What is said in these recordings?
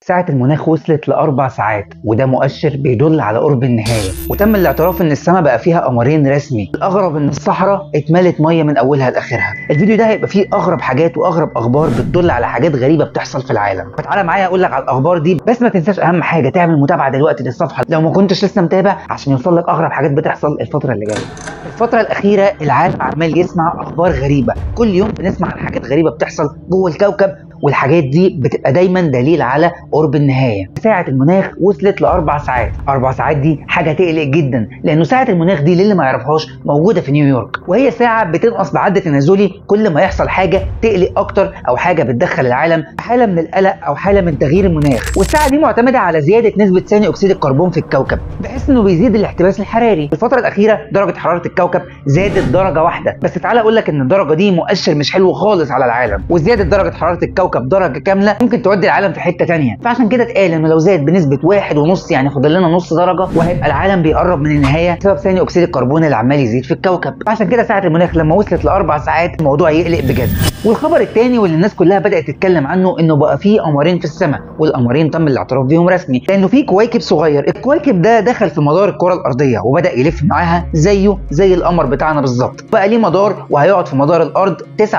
ساعة المناخ وصلت لأربع ساعات وده مؤشر بيدل على قرب النهاية وتم الاعتراف إن السماء بقى فيها قمرين رسمي الأغرب إن الصحراء اتملت مية من أولها لآخرها الفيديو ده هيبقى فيه أغرب حاجات وأغرب أخبار بتدل على حاجات غريبة بتحصل في العالم فتعالى معايا أقول لك على الأخبار دي بس ما تنساش أهم حاجة تعمل متابعة دلوقتي للصفحة لو ما كنتش لسه متابع عشان يوصل لك أغرب حاجات بتحصل الفترة اللي جاية الفترة الأخيرة العالم عمال يسمع أخبار غريبة كل يوم بنسمع عن حاجات غريبة بتحصل جوه الكوكب والحاجات دي بتبقى دايما دليل على قرب النهايه ساعه المناخ وصلت لاربع ساعات اربع ساعات دي حاجه تقلق جدا لانه ساعه المناخ دي للي ما يعرفهاش موجوده في نيويورك وهي ساعه بتنقص بعد تنازلي كل ما يحصل حاجه تقلق اكتر او حاجه بتدخل العالم في حاله من القلق او حاله من تغيير المناخ والساعه دي معتمده على زياده نسبه ثاني اكسيد الكربون في الكوكب بحيث انه بيزيد الاحتباس الحراري في الفتره الاخيره درجه حراره الكوكب زادت درجه واحده بس تعالى اقول لك ان الدرجه دي مؤشر مش حلو خالص على العالم وزياده درجه حراره الكوكب درجه كامله ممكن تودي العالم في حته تانية فعشان كده اتقال انه لو زاد بنسبه واحد ونص يعني فاضل لنا نص درجه وهيبقى العالم بيقرب من النهايه بسبب ثاني اكسيد الكربون اللي عمال يزيد في الكوكب فعشان كده ساعه المناخ لما وصلت لاربع ساعات الموضوع يقلق بجد والخبر الثاني واللي الناس كلها بدات تتكلم عنه انه بقى في قمرين في السماء والقمرين تم الاعتراف بيهم رسمي لانه في كويكب صغير الكويكب ده دخل في مدار الكره الارضيه وبدا يلف معاها زيه زي القمر بتاعنا بالظبط بقى ليه مدار وهيقعد في مدار الارض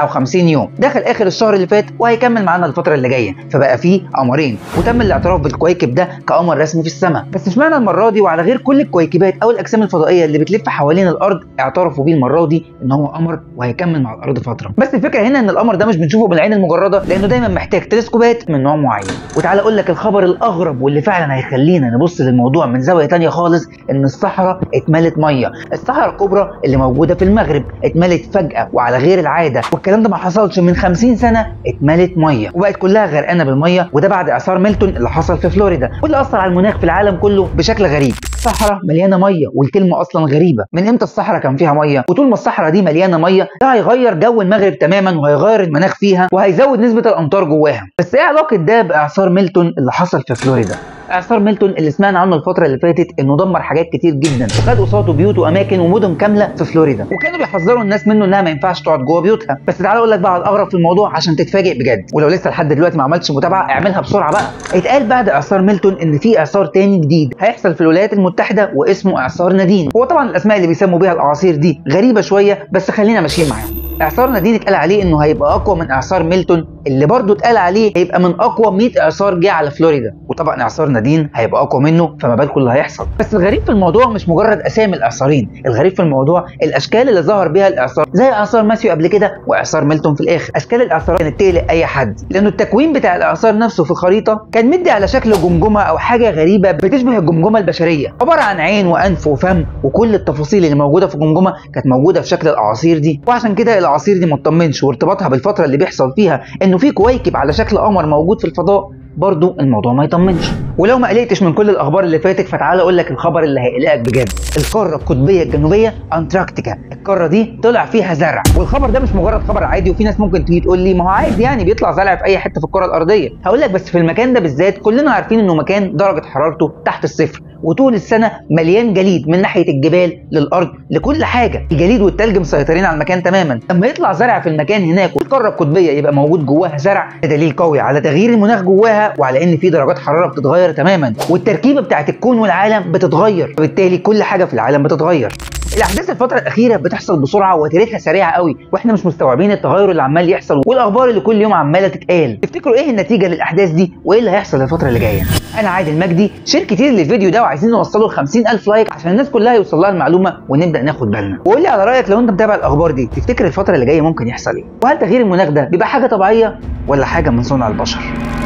59 يوم دخل اخر الشهر اللي فات وهيكمل معانا الفتره اللي جايه فبقى في قمرين وتم الاعتراف بالكويكب ده كقمر رسمي في السماء بس اشمعنى المره دي وعلى غير كل الكويكبات او الاجسام الفضائيه اللي بتلف حوالين الارض اعترفوا بيه المره دي ان هو قمر وهيكمل مع الارض فتره بس الفكره هنا ان القمر ده مش بنشوفه بالعين المجرده لانه دايما محتاج تلسكوبات من نوع معين وتعالى اقول لك الخبر الاغرب واللي فعلا هيخلينا نبص للموضوع من زاويه تانية خالص ان الصحراء اتملت ميه الصحراء الكبرى اللي موجوده في المغرب اتملت فجاه وعلى غير العاده والكلام ده ما حصلش من 50 سنه اتملت ميه وبقت كلها غرقانه بالميه وده بعد اعصار ميلتون اللي حصل في فلوريدا واللي اثر على المناخ في العالم كله بشكل غريب الصحراء مليانه ميه والكلمه اصلا غريبه من امتى الصحراء كان فيها ميه وطول ما الصحراء دي مليانه ميه ده هيغير جو المغرب تماما وهيغير المناخ فيها وهيزود نسبه الامطار جواها بس ايه علاقه ده باعصار ميلتون اللي حصل في فلوريدا اعصار ميلتون اللي سمعنا عنه الفتره اللي فاتت انه دمر حاجات كتير جدا وخد قصاده بيوت واماكن ومدن كامله في فلوريدا وكانوا بيحذروا الناس منه انها ما ينفعش تقعد جوه بيوتها بس تعالى اقول لك بقى على الاغرب في الموضوع عشان تتفاجئ بجد ولو لسه لحد دلوقتي ما عملتش متابعه اعملها بسرعه بقى اتقال بعد اعصار ميلتون ان في اعصار تاني جديد هيحصل في الولايات المتحده واسمه اعصار نادين هو طبعا الاسماء اللي بيسموا بيها الاعاصير دي غريبه شويه بس خلينا ماشيين معاهم اعصار نادين اتقال عليه انه هيبقى اقوى من اعصار ميلتون اللي برضه اتقال عليه هيبقى من اقوى 100 اعصار جه على فلوريدا وطبعا اعصار نادين هيبقى اقوى منه فما بالكم اللي هيحصل بس الغريب في الموضوع مش مجرد اسامي الاعصارين الغريب في الموضوع الاشكال اللي ظهر بيها الاعصار زي اعصار ماسيو قبل كده واعصار ميلتون في الاخر اشكال الاعصار كانت تقلق اي حد لانه التكوين بتاع الاعصار نفسه في الخريطه كان مدي على شكل جمجمه او حاجه غريبه بتشبه الجمجمه البشريه عباره عن عين وانف وفم وكل التفاصيل اللي موجوده في الجمجمه كانت موجوده في شكل الاعاصير دي وعشان كده الاعاصير دي ما تطمنش وارتباطها بالفتره اللي بيحصل فيها انه في كويكب على شكل قمر موجود في الفضاء برضو الموضوع ما يطمنش ولو ما قلقتش من كل الاخبار اللي فاتت فتعالى اقول لك الخبر اللي هيقلقك بجد القاره القطبيه الجنوبيه انتاركتيكا القاره دي طلع فيها زرع والخبر ده مش مجرد خبر عادي وفي ناس ممكن تيجي تقول لي ما هو عادي يعني بيطلع زرع في اي حته في الكره الارضيه هقول لك بس في المكان ده بالذات كلنا عارفين انه مكان درجه حرارته تحت الصفر وطول السنه مليان جليد من ناحيه الجبال للارض لكل حاجه الجليد والتلج مسيطرين على المكان تماما لما يطلع زرع في المكان هناك والقاره القطبيه يبقى موجود جواها زرع ده دليل قوي على تغيير المناخ جواها وعلى ان في درجات حراره بتتغير تماما والتركيبه بتاعت الكون والعالم بتتغير وبالتالي كل حاجه في العالم بتتغير الاحداث الفتره الاخيره بتحصل بسرعه وتاريخها سريعه قوي واحنا مش مستوعبين التغير اللي عمال يحصل والاخبار اللي كل يوم عماله تتقال تفتكروا ايه النتيجه للاحداث دي وايه اللي هيحصل الفتره اللي جايه انا عادل مجدي شير كتير للفيديو ده وعايزين نوصله ل 50000 لايك عشان الناس كلها يوصل لها المعلومه ونبدا ناخد بالنا وقول لي على رايك لو انت متابع الاخبار دي تفتكر الفتره اللي جايه ممكن يحصل ايه وهل تغيير المناخ ده بيبقى حاجه طبيعيه ولا حاجه من صنع البشر